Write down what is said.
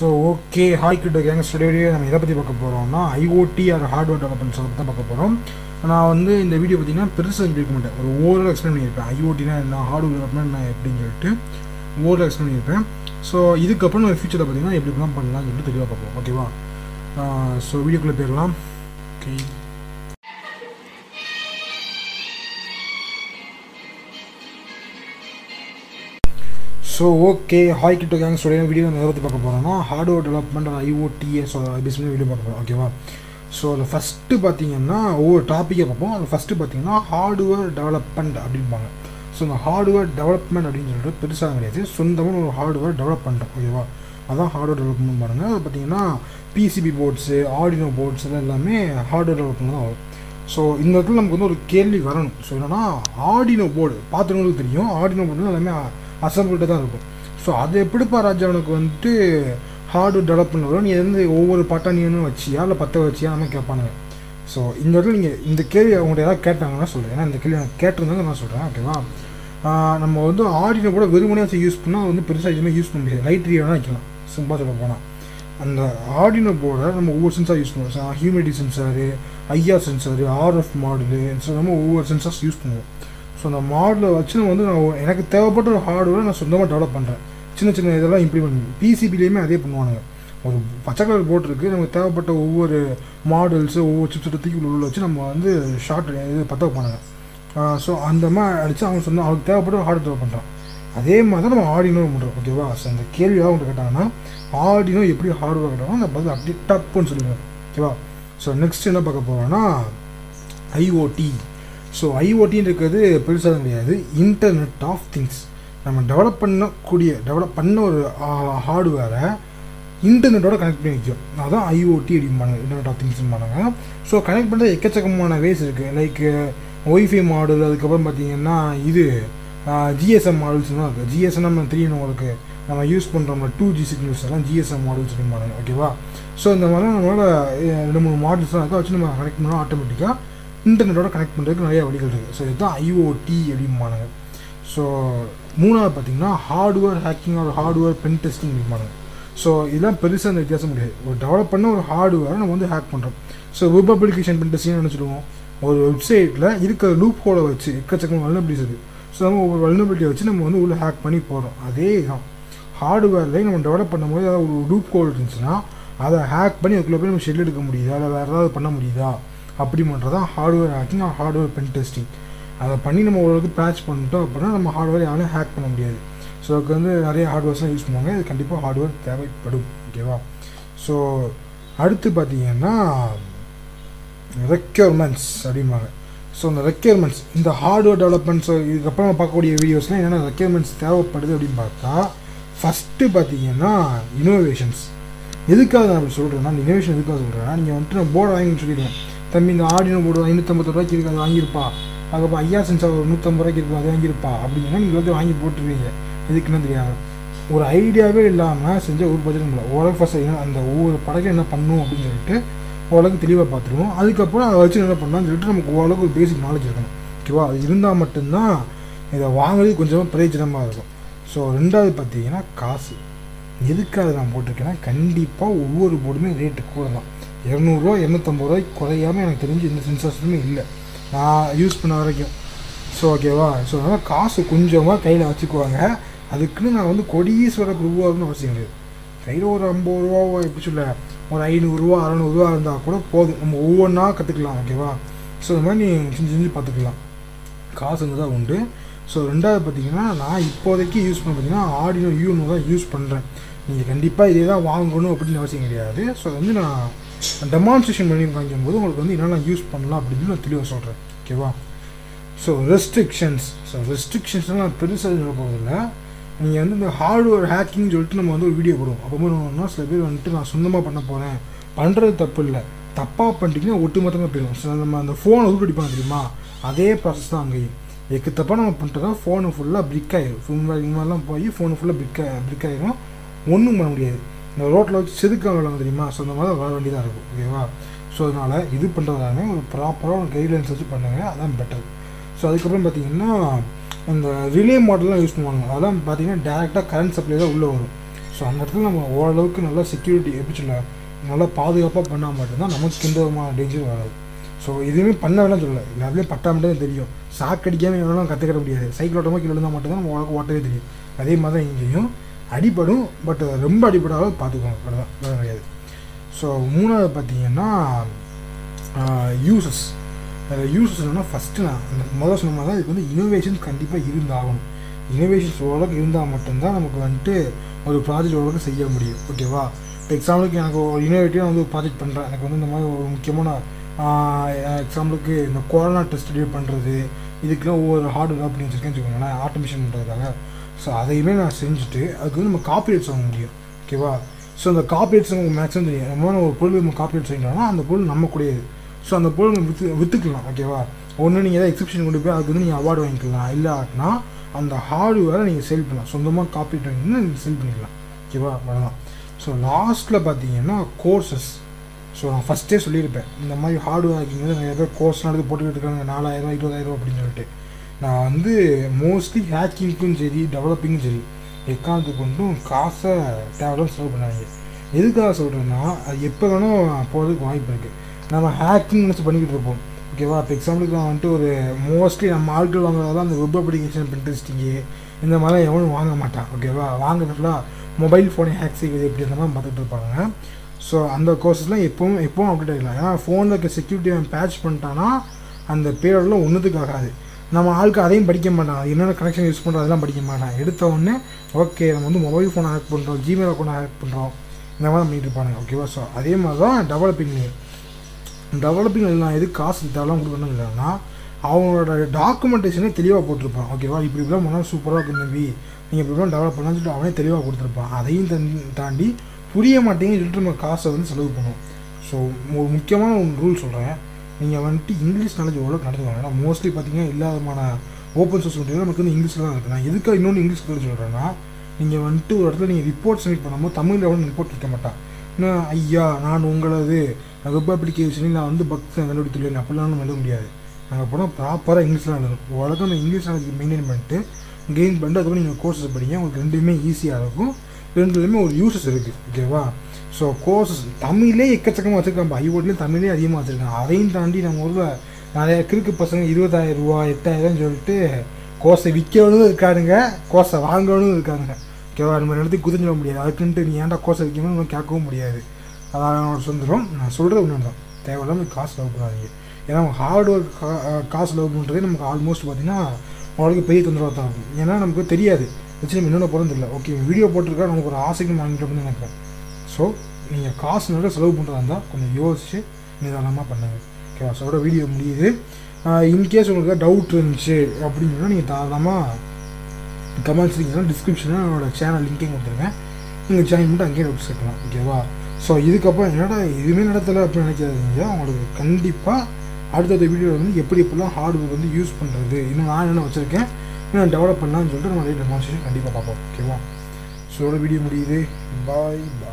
so okay hi கிட்ட gang studio நம்ம எதை பற்றி பார்க்க போகிறோம்னா ஐஓடி ஆர் ஹார்ட்வேர் டெவலப்மெண்ட்ஸ் அதை தான் பார்க்க போகிறோம் நான் வந்து இந்த வீடியோ பார்த்தீங்கன்னா பெருசாக இருக்க மாட்டேன் ஒரு ஓவரால் எக்ஸ்பிளைன் பண்ணியிருப்பேன் ஐஓடினா என்ன ஹார்ட்வேர் டெவலப்மெண்ட் நான் எப்படின்னு சொல்லிட்டு ஓவரால் எக்ஸ்பிளைன் பண்ணியிருப்பேன் ஸோ இதுக்கப்புறம் நம்ம ஃபியூச்சரில் பார்த்தீங்கன்னா எப்படி இப்படிலாம் பண்ணலாம்னு சொல்லிட்டு தெளிவாக பார்ப்போம் ஓகேவா ஸோ வீடியோக்குள்ளே போயிடலாம் ஓகே ஸோ ஓகே ஹாய் கிட்ட கேங் ஸ்டுடியோ வீடியோ நம்ம எதை பற்றி பார்க்க போகிறோம்னா hardware development IOTs basic video பார்க்க போகிறோம் ஓகேவா ஸோ அதில் ஃபஸ்ட்டு பார்த்தீங்கன்னா ஒவ்வொரு டாப்பிக்கை பார்ப்போம் அதில் ஃபஸ்ட்டு பார்த்தீங்கன்னா ஹார்ட்வேர் டெவலப்மெண்ட் அப்படிம்பாங்க ஸோ இந்த ஹார்ட்வேர் டெவலப்மெண்ட் அப்படின்னு சொல்லிட்டு பெருசாக கிடையாது சொந்தமாக ஒரு ஹார்ட்வேர் டெவலப் பண்ணுறோம் ஓகேவா அதான் ஹார்ட்வேர் டெவலப்மெண்ட் பாருங்க அது பார்த்தீங்கன்னா பிசிபி போர்ட்ஸு ஆடினோ போர்ட்ஸ் எல்லாமே ஹார்ட்வேர் டெவலப்மெண்ட் தான் வரும் ஸோ இந்த இடத்துல நமக்கு வந்து ஒரு கேள்வி வரணும் ஸோ என்னன்னா ஆடினோ போர்டு பார்த்துறவங்களுக்கு தெரியும் ஆடினோ போர்டு எல்லாமே அசம்பிள்டு தான் இருக்கும் ஸோ அது எப்படிப்பா ராஜா உனக்கு வந்துட்டு ஹார்ட்வேர் டெவலப்மெண்ட் வரும் நீ வந்து ஒவ்வொரு பாட்டா நீ ஒன்று வச்சியா இல்லை பற்ற வச்சியா அந்த மாதிரி கேட்பானுங்க ஸோ இந்த இடத்துல நீங்கள் இந்த கேள்வி அவங்கள்ட்ட ஏதாவது கேட்டாங்கன்னா சொல்கிறேன் ஏன்னா இந்த கேள்வி எனக்கு கேட்டிருந்தாங்க நான் சொல்கிறேன் ஓகேவா நம்ம வந்து ஆடினோ கூட வெறுமனே வச்சு யூஸ் பண்ணால் வந்து பெருசாக எதுவுமே யூஸ் பண்ண முடியாது லைட் ரீடாக வைக்கலாம் சிம்பிளாக சொல்ல போனால் அந்த ஆடினோ போர்டை நம்ம ஒவ்வொரு சென்சார் யூஸ் பண்ணுவோம் humidity sensor IR sensor RF model so நம்ம ஒவ்வொரு சென்சார்ஸ் யூஸ் பண்ணுவோம் ஸோ அந்த மாடலை வச்சு நான் வந்து நான் எனக்கு தேவைப்பட்ட ஒரு ஹார்ட்வேரை நான் சொந்தமாக டெவலப் பண்ணுறேன் சின்ன சின்ன இதெல்லாம் இம்ப்ளிமெண்ட் பண்ணி பிசிபிலேயுமே அதே பண்ணுவானுங்க ஒரு பச்சை கலர் போர்ட் இருக்குது நமக்கு தேவைப்பட்ட ஒவ்வொரு மாடல்ஸு ஒவ்வொரு சிப்ஸ் தூக்கி உள்ள வச்சு நம்ம வந்து ஷார்ட் இது பற்ற வைப்பானுங்க ஸோ அந்த மாதிரி அடித்து அவன் சொன்னால் அவனுக்கு தேவைப்பட்ட ஒரு ஹார்ட் டெவலப் பண்ணுறான் அதே மாதிரி தான் நம்ம ஆடினோ பண்ணுறோம் ஓகேவா ஸோ அந்த கேள்வியாக அவங்க கேட்டாங்கன்னா ஆடினோ எப்படி ஹார்ட்வேர் கேட்டாலும் அந்த பதில் அப்படி டப்புன்னு சொல்லிடுவேன் ஓகேவா ஸோ நெக்ஸ்ட் என்ன பார்க்க போகிறோன்னா ஐஓடி ஸோ ஐஓடின்னு இருக்கிறது பெருசாக கிடையாது இன்டர்நெட் ஆஃப் திங்ஸ் நம்ம டெவலப் பண்ணக்கூடிய டெவலப் பண்ண ஒரு ஹார்ட்வேரை இன்டர்நெட்டோட கனெக்ட் பண்ணி வைக்கும் அதான் ஐஓடி அப்படிம்பாங்க இன்டர்நெட் ஆஃப் திங்ஸ்பாங்க ஸோ கனெக்ட் பண்ணுறது எக்கச்சக்கமான வேஸ் இருக்குது லைக் ஒய்ஃபை மாடல் அதுக்கப்புறம் பார்த்தீங்கன்னா இது ஜிஎஸ்எம் மாடல்ஸ்லாம் இருக்குது ஜிஎஸ்எம் நம்ம தெரியும் உங்களுக்கு நம்ம யூஸ் பண்ணுறோம்ல டூ ஜி சிக்னல்ஸ் எல்லாம் ஜிஎஸ்எம் மாடல்ஸ் அப்படிம்பாங்க ஓகேவா ஸோ இந்த மாதிரிலாம் நம்மளோட ரெண்டு மூணு மாடல்ஸ்லாம் இருக்கா வச்சு நம்ம கனெக்ட் பண்ணோம் ஆட்டோமேட்டிக்காக இன்டர்நெட்டோட கனெக்ட் பண்ணுறதுக்கு நிறைய வழிகள் இருக்குது ஸோ இதுதான் ஐஓடி அப்படிம்பானுங்க ஸோ மூணாவது பார்த்தீங்கன்னா ஹார்ட்வேர் ஹேக்கிங் ஒரு ஹார்ட்வேர் பென் டெஸ்டிங் அப்படிம்பானுங்க ஸோ இதெல்லாம் பெருசாக அந்த வித்தியாசம் முடியாது ஒரு டெவலப் பண்ண ஒரு ஹார்ட்வேரை நம்ம வந்து ஹேக் பண்ணுறோம் so web application pen testing நினச்சிடுவோம் ஒரு வெப்சைட்டில் இருக்கிற லூப் ஹோலை வச்சு எக்கச்சக்கம் வல்னபிலிட்டிஸ் இருக்குது ஸோ நம்ம ஒவ்வொரு வல்னபிலிட்டியை வச்சு நம்ம வந்து உள்ள ஹேக் பண்ணி போகிறோம் அதே தான் ஹார்ட்வேர்லேயே நம்ம டெவலப் பண்ணும்போது ஏதாவது ஒரு லூப் ஹோல் இருந்துச்சுன்னா அதை ஹேக் பண்ணி அதுக்குள்ளே போய் நம்ம ஷெல் எடுக்க முடியுதா இல்லை வேறு ஏதாவது பண்ண முடியுதா அப்படி பண்ணுறது தான் hardware hacking hardware pen testing அதை பண்ணி நம்ம ஓரளவுக்கு பேட்ச் பண்ணிட்டோம் அப்படின்னா நம்ம ஹார்ட்வேர் யாரும் ஹேக் பண்ண முடியாது ஸோ அதுக்கு வந்து நிறைய ஹார்ட்வேர்ஸ்லாம் யூஸ் பண்ணுவாங்க இது கண்டிப்பாக ஹார்ட்வேர் தேவைப்படும் ஓகேவா ஸோ அடுத்து பார்த்தீங்கன்னா ரெக்யர்மெண்ட்ஸ் அப்படிம்பாங்க ஸோ அந்த ரெக்யர்மெண்ட்ஸ் இந்த ஹார்ட்வேர் டெவலப்மெண்ட்ஸ் இதுக்கப்புறம் பார்க்கக்கூடிய வீடியோஸ்லாம் என்னென்ன ரெக்யர்மெண்ட்ஸ் தேவைப்படுது அப்படின்னு பார்த்தா ஃபஸ்ட்டு பார்த்தீங்கன்னா இனோவேஷன்ஸ் எதுக்காக நான் அப்படி சொல்கிறேன்னா இந்த இனோவேஷன் எதுக்காக சொல்கிறேன்னா நீங்கள் வந்துட்டு நான் போர்டு வாங்கி சொல்லிடுவேன் தம்பி இந்த ஆடினோ போர்டு ஐநூற்றம்பது ரூபாய்க்கு இருக்குது அது வாங்கியிருப்பா அதுக்கப்புறம் ஐயா சென்சார் ஒரு நூற்றம்பது ரூபாய்க்கு இருக்கும் அது வாங்கியிருப்பா அப்படின்னா நீங்கள் வந்து வாங்கி போட்டுருவீங்க எதுக்குன்னு தெரியாது ஒரு ஐடியாவே இல்லாமல் செஞ்ச ஒரு பட்ஜெட் இல்லை ஓரளவு ஃபஸ்ட் அந்த ஒவ்வொரு படக்கும் என்ன பண்ணும் அப்படின்னு சொல்லிட்டு ஓரளவுக்கு தெளிவாக பார்த்துருவோம் அதுக்கப்புறம் அதை வச்சு என்ன பண்ணலாம்னு சொல்லிட்டு நமக்கு ஓரளவுக்கு ஒரு பேசிக் நாலேஜ் இருக்கணும் ஓகேவா அது இருந்தால் மட்டும்தான் இதை வாங்குறது கொஞ்சமாக பிரயோஜனமாக இருக்கும் ஸோ ரெண்டாவது பார்த்தீங்கன்னா காசு எதுக்காக நான் போட்டிருக்கேன்னா கண்டிப்பாக ஒவ்வொரு போர்டுமே ரேட்டு கூட தான் இரநூறுவா இரநூத்தம்பது ரூபாய்க்கு குறையாமல் எனக்கு தெரிஞ்சு எந்த சென்சார்ஸுமே இல்லை நான் யூஸ் பண்ண வரைக்கும் ஸோ ஓகேவா ஸோ அதனால் காசு கொஞ்சமாக கையில் வச்சுக்குவாங்க அதுக்குன்னு நான் வந்து கொடீஸ்வரர் உருவாகணும்னு அவசியம் கிடையாது கையில் ஒரு ஐம்பது ரூபாவோ எப்படி சொல்ல ஒரு ஐநூறுரூவா அறநூறுவா இருந்தால் கூட போதும் நம்ம ஒவ்வொன்றா கற்றுக்கலாம் ஓகேவா ஸோ இந்த மாதிரி நீ செஞ்சு செஞ்சு பார்த்துக்கலாம் காசு தான் உண்டு ஸோ ரெண்டாவது பார்த்தீங்கன்னா நான் இப்போதைக்கு யூஸ் பண்ண பார்த்தீங்கன்னா ஆடியோ யூனோ தான் யூஸ் பண்ணுறேன் நீங்கள் கண்டிப்பாக இதே தான் வாங்கணும் அப்படின்னு அவசியம் கிடையாது ஸோ வந்து நான் டெமான்ஸ்ட்ரேஷன் பண்ணி காமிக்கும்போது உங்களுக்கு வந்து என்னென்ன யூஸ் பண்ணலாம் அப்படின்னு நான் தெளிவாக சொல்கிறேன் ஓகேவா ஸோ ரெஸ்ட்ரிக்ஷன்ஸ் ஸோ ரெஸ்ட்ரிக்ஷன்ஸ்லாம் நான் பெருசாக சொல்ல போகிறதில்ல நீங்கள் வந்து இந்த ஹார்ட்வேர் ஹேக்கிங் சொல்லிட்டு நம்ம வந்து ஒரு வீடியோ போடுவோம் அப்போ ஒன்றா சில பேர் வந்துட்டு நான் சொந்தமாக பண்ண போகிறேன் பண்ணுறது தப்பு இல்லை தப்பாக பண்ணிட்டீங்கன்னா ஒட்டுமொத்தமாக போயிடும் ஸோ நம்ம அந்த ஃபோனை ரூட் அடிப்பாங்க தெரியுமா அதே ப்ராசஸ் தான் அங்கேயும் எக்கு தப்பாக நம்ம பண்ணிட்டு தான் ஃபோனு ஃபுல்லாக பிரிக் ஆயிடும் ஃபுல் இந்த மாதிரிலாம் போய் ஃபோனு ஃபுல்லாக பிரிக் பிரிக் ஆயிரும் ஒன்றும் பண்ண முடியாது இந்த ரோட்டில் வச்சு செதுக்க விளாங்க தெரியுமா ஸோ அந்த மாதிரி வர வேண்டியதாக இருக்கும் ஓகேவா ஸோ அதனால் இது பண்ணுறதாலுமே ஒரு ப்ராப்பராக ஒரு கைட்லைன்ஸ் வச்சு பண்ணுங்கள் அதான் பெட்டர் ஸோ அதுக்கப்புறம் பார்த்தீங்கன்னா இந்த ரிலே மாடல்லாம் யூஸ் பண்ணுவாங்க அதெல்லாம் பார்த்தீங்கன்னா டேரெக்டாக கரண்ட் சப்ளை தான் உள்ளே வரும் ஸோ அந்த இடத்துல நம்ம ஓரளவுக்கு நல்லா செக்யூரிட்டி எப்படி சொல்ல நல்லா பாதுகாப்பாக பண்ணால் மட்டும்தான் நமக்கு எந்த விதமான டேஞ்சர் வராது ஸோ எதுவுமே பண்ண வேணாம் சொல்லலை எல்லாருமே பட்டா மட்டும் தெரியும் சாக்கு அடிக்காமல் எவ்வளோ கற்றுக்கிற முடியாது சைக்கிள் ஓட்டமாக கீழே இருந்தால் மட்டும்தான் நம்ம உலகம் ஓட்டவே தெரியும் அதே மாதிரி தான் இங்கேயும் அடிபடும் பட் ரொம்ப அடிபடாத பார்த்துக்கோங்க அவ்வளோதான் வேறு கிடையாது ஸோ மூணாவது பார்த்தீங்கன்னா யூசஸ் அதில் யூசஸ் என்னன்னா ஃபஸ்ட்டு நான் அந்த முதல்ல சொன்ன மாதிரி தான் இதுக்கு வந்து இனோவேஷன்ஸ் கண்டிப்பாக இருந்தாகணும் இனோவேஷன்ஸ் ஓரளவுக்கு இருந்தால் மட்டும்தான் நமக்கு வந்துட்டு ஒரு ப்ராஜெக்ட் ஓரளவுக்கு செய்ய முடியும் ஓகேவா இப்போ எக்ஸாம்பிளுக்கு எனக்கு ஒரு இனோவேட்டிவாக வந்து ஒரு ப்ராஜெக்ட் பண்ணுறேன் எனக்கு வந்து இந்த மாதிரி ஒரு முக்கியமான எக்ஸாம்பிளுக்கு இந்த கொரோனா டெஸ்ட் டே பண்ணுறது இதுக்கெல்லாம் ஒவ்வொரு ஹார்ட் டெவலப் வச்சுருக்கேன்னு வச்சுக்கோங்களேன் ஆட்டோமேஷன் பண்ணுறதுக்காக ஸோ அதையுமே நான் செஞ்சுட்டு அதுக்கு வந்து நம்ம காப்பிரைட்ஸ் வாங்க முடியும் ஓகேவா ஸோ அந்த காப்பிரைட்ஸ் நமக்கு மேக்ஸிமம் தெரியும் நம்ம ஒரு பொருள் நம்ம காப்பிரைட் செய்யணும்னா அந்த பொருள் நம்ம கூடியது ஸோ அந்த பொருள் நம்ம விற்று விற்றுக்கலாம் ஓகேவா ஒன்று நீங்கள் ஏதாவது எக்ஸிபிஷன் கொண்டு போய் அதுக்கு வந்து நீங்கள் அவார்டு வாங்கிக்கலாம் இல்லாட்டினா அந்த ஹார்ட்வேரை நீங்கள் சேல் பண்ணலாம் சொந்தமாக காப்பிரைட் வாங்கி நீங்கள் சேல் பண்ணிக்கலாம் ஓகேவா அவ்வளோதான் ஸோ லாஸ்ட்டில் பார்த்தீங்கன்னா கோர்சஸ் ஸோ நான் ஃபஸ்ட்டே சொல்லியிருப்பேன் இந்த மாதிரி ஹார்ட்வேர் ஹேக்கிங் வந்து நிறைய பேர் கோர்ஸ்லாம் எடுத்து போட்டுக்கிட்டு இருக்காங்க நாலாயிரம் இருபதாயிரம் அப்படின்னு சொல்லிட்டு நான் வந்து மோஸ்ட்லி ஹேக்கிங்க்கும் சரி டெவலப்பிங்கும் சரி எக்காரணத்துக்கு கொண்டும் காசை தேவையில்லாம செலவு பண்ணாங்க எதுக்காக சொல்கிறேன்னா அது எப்போ வேணால் போகிறதுக்கு வாய்ப்பு இருக்குது நம்ம ஹேக்கிங் நினச்சி பண்ணிக்கிட்டு இருப்போம் ஓகேவா இப்போ எக்ஸாம்பிளுக்கு நான் வந்துட்டு ஒரு மோஸ்ட்லி நம்ம ஆட்கள் வாங்குறதெல்லாம் அந்த வெப் அப்ளிகேஷன் பிரிண்டஸ்டிங்கு இந்த மாதிரிலாம் எவனும் வாங்க மாட்டான் ஓகேவா வாங்குறதுலாம் மொபைல் ஃபோனை ஹேக் செய்வது எப்படி அந்த மாதிரி பார்த்துட்டு இருப்பாங்க ஸோ அந்த கோர்சஸ்லாம் எப்பவும் எப்பவும் அப்டேட் ஆகிடலாம் ஏன்னா ஃபோனில் இருக்க செக்யூரிட்டி அவன் பேட்ச் பண்ணிட்டான்னா அந்த பீரியடில் ஒன்றுத்துக்கு ஆகாது நம்ம ஆளுக்கு அதையும் படிக்க மாட்டான் என்னென்ன கனெக்ஷன் யூஸ் பண்ணுறோம் அதெல்லாம் படிக்க மாட்டான் எடுத்த உடனே ஓகே நம்ம வந்து மொபைல் ஃபோனை ஹேக் பண்ணுறோம் ஜிமெயில் அக்கௌண்ட் ஹேக் பண்ணுறோம் இந்த மாதிரி பண்ணிட்டு இருப்பானுங்க ஓகேவா ஸோ அதே மாதிரி தான் டெவலப்பிங்லேயும் டெவலப்பிங் நான் எதுக்கு காசு தேவைலாம் கொடுக்கணும் இல்லைன்னா அவங்களோட டாக்குமெண்டேஷனே தெளிவாக போட்டிருப்பான் ஓகேவா இப்படி இப்படிலாம் பண்ணால் சூப்பராக இருக்கும் தம்பி நீங்கள் இப்படிலாம் டெவலப் பண்ணலாம்னு சொல்லிட்டு அவனே தெளிவாக கொடுத்துருப்பான் அதையும் தன்- தாண்டி புரிய மாட்டேங்குன்னு சொல்லிட்டு நம்ம காசை வந்து செலவு பண்ணுவோம் ஸோ ஒரு முக்கியமான ஒரு ரூல் சொல்கிறேன் நீங்கள் வந்துட்டு இங்கிலீஷ் நாலேஜ் ஓரளவுக்கு நடத்துவாங்க ஏன்னா மோஸ்ட்லி பார்த்தீங்கன்னா எல்லா விதமான ஓப்பன் சோர்ஸ் மெட்டீரியல் நமக்கு வந்து இங்கிலீஷில் தான் இருக்குது நான் எதுக்காக இன்னொன்று இங்கிலீஷ் கற்று சொல்கிறேன்னா நீங்கள் வந்துட்டு ஒரு இடத்துல நீங்கள் ரிப்போர்ட் சப்மிட் பண்ணும்போது தமிழில் எவ்வளோ ரிப்போர்ட் வைக்க மாட்டான் இன்னும் ஐயா நான் உங்களது வெப் அப்ளிகேஷனில் நான் வந்து பக்ஸ் கண்டுபிடித்துள்ளேன் அப்படிலாம் நம்ம எழுத முடியாது நாங்கள் போனால் ப்ராப்பராக இங்கிலீஷில் எழுதணும் ஓரளவுக்கு அந்த இங்கிலீஷ் நாலேஜ் மெயின்டைன் பண்ணிட்டு கெயின் பண்ணிட்டு அதுக்கப்புறம் நீங்கள் கோர்சஸ் படிங்க உங்களுக்கு ரெண்டுமே ஈஸியாக இருக்கும் ரெண்டுலேயுமே ஒரு யூசஸ் இருக்குது ஓகேவா ஸோ கோர்சஸ் தமிழே எக்கச்சக்கமாக வச்சுருக்கான் ஐஓட்லேயும் தமிழே அதிகமாக வச்சுருக்கான் அதையும் தாண்டி நம்ம ஊரில் நிறைய கிறுக்கு பசங்க இருபதாயிரம் ரூபா எட்டாயிரம் சொல்லிட்டு கோர்ஸை விற்கவனும் இருக்காருங்க கோர்ஸை வாங்கவனும் இருக்காங்க ஓகேவா நம்ம இடத்துக்கு குதிஞ்சிட முடியாது அதுக்குன்ட்டு நீ ஏன்டா கோர்ஸை விற்கணும்னு நம்ம கேட்கவும் முடியாது அதான் அவனோட சுந்தரம் நான் சொல்கிறது ஒன்று தான் தேவையில்லாமல் காசு லவ் பண்ணாதீங்க ஏன்னா ஹார்ட் ஒர்க் காசு லவ் பண்ணுறதே நமக்கு ஆல்மோஸ்ட் பார்த்தீங்கன்னா உங்களுக்கு பெரிய தொந்தரவாக தான் இருக்கும் ஏன்னா நமக்கு தெரியாது வச்சு நம்ம என்னென்ன போகிறோம் தெரியல ஓகே வீடியோ போட்டிருக்கா நமக்கு ஒரு ஆசைக்கு வாங்கிட்டோம்னு நினைக்கிறேன் ஸோ நீங்கள் காசு நிறைய செலவு பண்ணுறதா இருந்தால் கொஞ்சம் யோசிச்சு நிதானமாக பண்ணுங்க ஓகேவா ஸோ வீடியோ முடியுது இன்கேஸ் உங்களுக்கு டவுட் இருந்துச்சு அப்படின்னு சொன்னால் நீங்கள் தாராளமாக கமெண்ட்ஸ் இருந்தீங்கன்னா டிஸ்கிரிப்ஷனில் என்னோட சேனல் லிங்கையும் கொடுத்துருக்கேன் நீங்கள் ஜாயின் பண்ணிட்டு அங்கேயே டவுட்ஸ் கேட்கலாம் ஓகேவா ஸோ இதுக்கப்புறம் என்னடா எதுவுமே நடத்தலை அப்படின்னு நினைக்காதீங்க உங்களுக்கு கண்டிப்பாக அடுத்தடுத்த வீடியோ வந்து எப்படி எப்படிலாம் ஹார்ட்வேர் வந்து யூஸ் பண்ணுறது இன்னும் நான் என்ன வச்சுருக்கேன் இன்னும் டெவலப் பண்ணலாம்னு சொல்லிட்டு நம்ம நிறைய டெமான்ஸ்ட்ரேஷன் கண்டிப்பாக பார்ப்போம் ஓகேவா ஸோ வீடியோ முடியுது பாய் பாய்